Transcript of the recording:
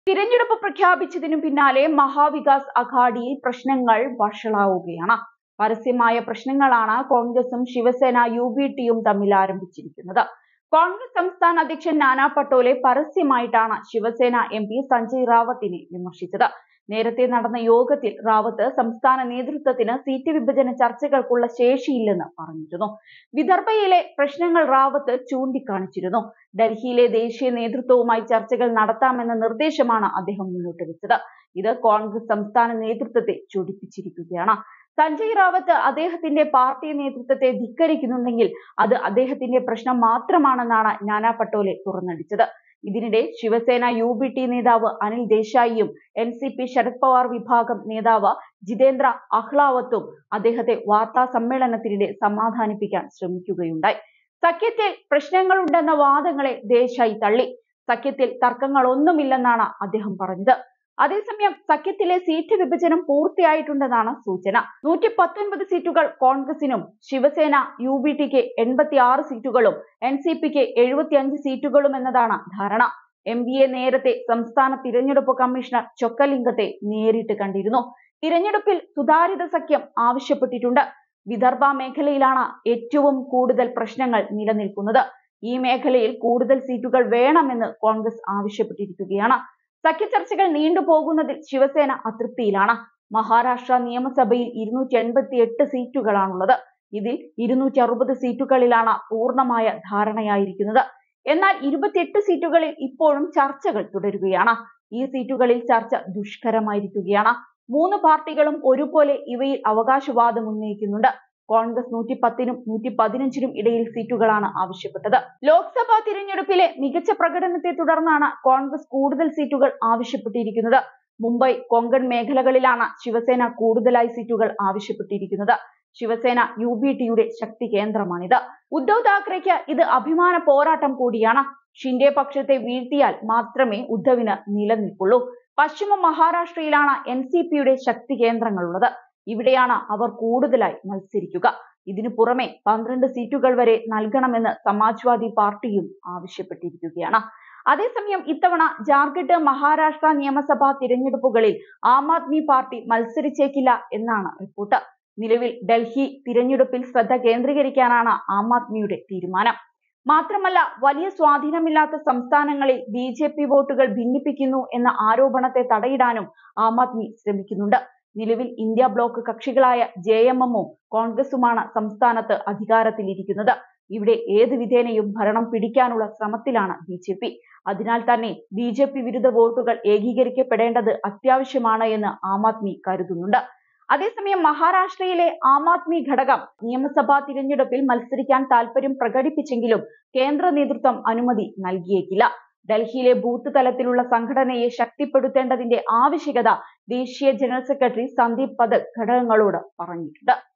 തിരഞ്ഞെടുപ്പ് പ്രഖ്യാപിച്ചതിനു പിന്നാലെ മഹാവികാസ് അഘാഡിയിൽ പ്രശ്നങ്ങൾ വഷളാവുകയാണ് പരസ്യമായ പ്രശ്നങ്ങളാണ് കോൺഗ്രസും ശിവസേന യു ബി ടിയും തമ്മിൽ ആരംഭിച്ചിരിക്കുന്നത് കോൺഗ്രസ് സംസ്ഥാന അധ്യക്ഷൻ നാനാ പട്ടോലെ പരസ്യമായിട്ടാണ് ശിവസേന എം പി സഞ്ജയ് റാവത്തിനെ വിമർശിച്ചത് നേരത്തെ നടന്ന യോഗത്തിൽ റാവത്ത് സംസ്ഥാന നേതൃത്വത്തിന് സീറ്റ് വിഭജന ചർച്ചകൾക്കുള്ള ശേഷിയില്ലെന്ന് പറഞ്ഞിരുന്നു വിദർഭയിലെ പ്രശ്നങ്ങൾ റാവത്ത് ചൂണ്ടിക്കാണിച്ചിരുന്നു ഡൽഹിയിലെ ദേശീയ നേതൃത്വവുമായി ചർച്ചകൾ നടത്താമെന്ന നിർദ്ദേശമാണ് അദ്ദേഹം മുന്നോട്ട് വെച്ചത് ഇത് കോൺഗ്രസ് സംസ്ഥാന നേതൃത്വത്തെ ചൊടിപ്പിച്ചിരിക്കുകയാണ് സഞ്ജയ് റാവത്ത് അദ്ദേഹത്തിന്റെ പാർട്ടി നേതൃത്വത്തെ ധിക്കരിക്കുന്നുണ്ടെങ്കിൽ അത് അദ്ദേഹത്തിന്റെ പ്രശ്നം മാത്രമാണെന്നാണ് നാനാ പട്ടോലെ തുറന്നടിച്ചത് ഇതിനിടെ ശിവസേന യു ബി ടി നേതാവ് അനിൽ ദേശായിയും N C P Sharad Pawar വിഭാഗം നേതാവ് ജിതേന്ദ്ര അഹ്ലാവത്തും അദ്ദേഹത്തെ വാർത്താ സമ്മേളനത്തിനിടെ സമാധാനിപ്പിക്കാൻ ശ്രമിക്കുകയുണ്ടായി സഖ്യത്തിൽ പ്രശ്നങ്ങളുണ്ടെന്ന വാദങ്ങളെ ദേശായി തള്ളി സഖ്യത്തിൽ തർക്കങ്ങളൊന്നുമില്ലെന്നാണ് അദ്ദേഹം പറഞ്ഞത് അതേസമയം സഖ്യത്തിലെ സീറ്റ് വിഭജനം പൂർത്തിയായിട്ടുണ്ടെന്നാണ് സൂചന നൂറ്റി പത്തൊൻപത് സീറ്റുകൾ കോൺഗ്രസിനും ശിവസേന യു ബി ടിക്ക് എൺപത്തി ആറ് സീറ്റുകളും എൻ സി പിക്ക് എഴുപത്തിയഞ്ച് സീറ്റുകളും എന്നതാണ് ധാരണ എം ബി എ നേരത്തെ സംസ്ഥാന തിരഞ്ഞെടുപ്പ് കമ്മീഷണർ ചൊക്കലിംഗത്തെ നേരിട്ട് കണ്ടിരുന്നു തിരഞ്ഞെടുപ്പിൽ സുതാര്യത സഖ്യം ആവശ്യപ്പെട്ടിട്ടുണ്ട് വിദർഭ മേഖലയിലാണ് ഏറ്റവും കൂടുതൽ പ്രശ്നങ്ങൾ നിലനിൽക്കുന്നത് ഈ മേഖലയിൽ കൂടുതൽ സീറ്റുകൾ വേണമെന്ന് കോൺഗ്രസ് ആവശ്യപ്പെട്ടിരിക്കുകയാണ് സഖ്യ ചർച്ചകൾ നീണ്ടുപോകുന്നതിൽ ശിവസേന അതൃപ്തിയിലാണ് മഹാരാഷ്ട്ര നിയമസഭയിൽ ഇരുന്നൂറ്റി എൺപത്തി എട്ട് സീറ്റുകളാണുള്ളത് ഇതിൽ ഇരുന്നൂറ്റി അറുപത് സീറ്റുകളിലാണ് പൂർണ്ണമായ ധാരണയായിരിക്കുന്നത് എന്നാൽ ഇരുപത്തിയെട്ട് സീറ്റുകളിൽ ഇപ്പോഴും ചർച്ചകൾ തുടരുകയാണ് ഈ സീറ്റുകളിൽ ചർച്ച ദുഷ്കരമായിരിക്കുകയാണ് മൂന്ന് പാർട്ടികളും ഒരുപോലെ ഇവയിൽ അവകാശവാദം ഉന്നയിക്കുന്നുണ്ട് കോൺഗ്രസ് നൂറ്റി പത്തിനും നൂറ്റി പതിനഞ്ചിനും ഇടയിൽ സീറ്റുകളാണ് ആവശ്യപ്പെട്ടത് ലോക്സഭാ തിരഞ്ഞെടുപ്പിലെ മികച്ച പ്രകടനത്തെ തുടർന്നാണ് കോൺഗ്രസ് കൂടുതൽ സീറ്റുകൾ ആവശ്യപ്പെട്ടിരിക്കുന്നത് മുംബൈ കൊങ്കൺ മേഖലകളിലാണ് ശിവസേന കൂടുതലായി സീറ്റുകൾ ആവശ്യപ്പെട്ടിരിക്കുന്നത് ശിവസേന യു ബി ടിയുടെ ശക്തി കേന്ദ്രമാണിത് ഉദ്ധവ് താക്കറെക്ക് ഇത് അഭിമാന പോരാട്ടം കൂടിയാണ് ഷിൻഡെ പക്ഷത്തെ വീഴ്ത്തിയാൽ മാത്രമേ ഉദ്ധവിന് നിലനിൽപ്പുള്ളൂ പശ്ചിമ മഹാരാഷ്ട്രയിലാണ് എൻ സി പിയുടെ ശക്തി കേന്ദ്രങ്ങളുള്ളത് ഇവിടെയാണ് അവർ കൂടുതലായി മത്സരിക്കുക ഇതിനു പുറമെ പന്ത്രണ്ട് സീറ്റുകൾ വരെ നൽകണമെന്ന് സമാജ്വാദി പാർട്ടിയും ആവശ്യപ്പെട്ടിരിക്കുകയാണ് അതേസമയം ഇത്തവണ ജാർഖണ്ഡ് മഹാരാഷ്ട്ര നിയമസഭാ തിരഞ്ഞെടുപ്പുകളിൽ ആം ആദ്മി പാർട്ടി മത്സരിച്ചേക്കില്ല എന്നാണ് റിപ്പോർട്ട് നിലവിൽ ഡൽഹി തിരഞ്ഞെടുപ്പിൽ ശ്രദ്ധ കേന്ദ്രീകരിക്കാനാണ് ആം ആദ്മിയുടെ തീരുമാനം മാത്രമല്ല വലിയ സ്വാധീനമില്ലാത്ത സംസ്ഥാനങ്ങളിൽ ബി ജെ പി വോട്ടുകൾ ഭിന്നിപ്പിക്കുന്നു എന്ന ആരോപണത്തെ തടയിടാനും ആം ആദ്മി ശ്രമിക്കുന്നുണ്ട് നിലവിൽ ഇന്ത്യ ബ്ലോക്ക് കക്ഷികളായ ജെ എം എമ്മും കോൺഗ്രസുമാണ് സംസ്ഥാനത്ത് അധികാരത്തിലിരിക്കുന്നത് ഇവിടെ ഏത് വിധേനയും ഭരണം പിടിക്കാനുള്ള ശ്രമത്തിലാണ് ബി ജെ പി അതിനാൽ തന്നെ ബി ജെ പി വിരുദ്ധ വോട്ടുകൾ ഏകീകരിക്കപ്പെടേണ്ടത് അത്യാവശ്യമാണ് എന്ന് ആം ആദ്മി കരുതുന്നുണ്ട് അതേസമയം മഹാരാഷ്ട്രയിലെ ആം ആദ്മി ഘടകം നിയമസഭാ തിരഞ്ഞെടുപ്പിൽ മത്സരിക്കാൻ താൽപര്യം പ്രകടിപ്പിച്ചെങ്കിലും കേന്ദ്ര നേതൃത്വം അനുമതി നൽകിയേക്കില്ല ഡൽഹിയിലെ ബൂത്ത് തലത്തിലുള്ള സംഘടനയെ ശക്തിപ്പെടുത്തേണ്ടതിന്റെ ആവശ്യകത ദേശീയ ജനറൽ സെക്രട്ടറി സന്ദീപ് പഥക് ഘടകങ്ങളോട് പറഞ്ഞിട്ടുണ്ട്